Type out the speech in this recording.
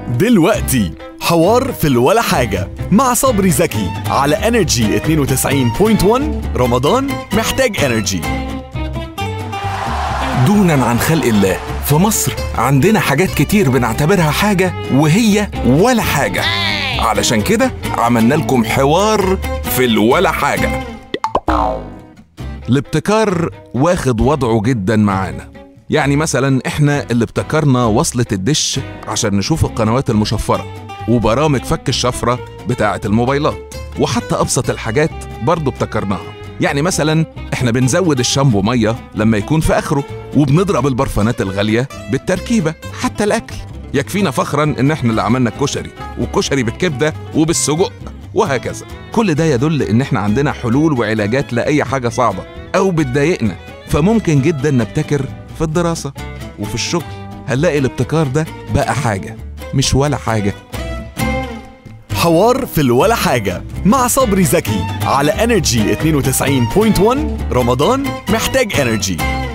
دلوقتي حوار في الولا حاجة مع صبري زكي على انرجي 92.1 رمضان محتاج انرجي دونا عن خلق الله في مصر عندنا حاجات كتير بنعتبرها حاجة وهي ولا حاجة علشان كده عملنا لكم حوار في الولا حاجة الابتكار واخد وضعه جدا معانا يعني مثلا احنا اللي ابتكرنا وصلة الدش عشان نشوف القنوات المشفرة وبرامج فك الشفرة بتاعة الموبايلات وحتى أبسط الحاجات برضه ابتكرناها يعني مثلا احنا بنزود الشامبو مية لما يكون في آخره وبنضرب البرفانات الغالية بالتركيبة حتى الأكل يكفينا فخرا ان احنا اللي عملنا الكشري والكشري بالكبدة وبالسجق وهكذا كل ده يدل ان احنا عندنا حلول وعلاجات لأي حاجة صعبة أو بتضايقنا فممكن جدا نبتكر في الدراسة وفي الشغل هنلاقي الابتكار ده بقى حاجة مش ولا حاجة حوار في الولا حاجة مع صبري زكي على انرجي 92.1 رمضان محتاج انرجي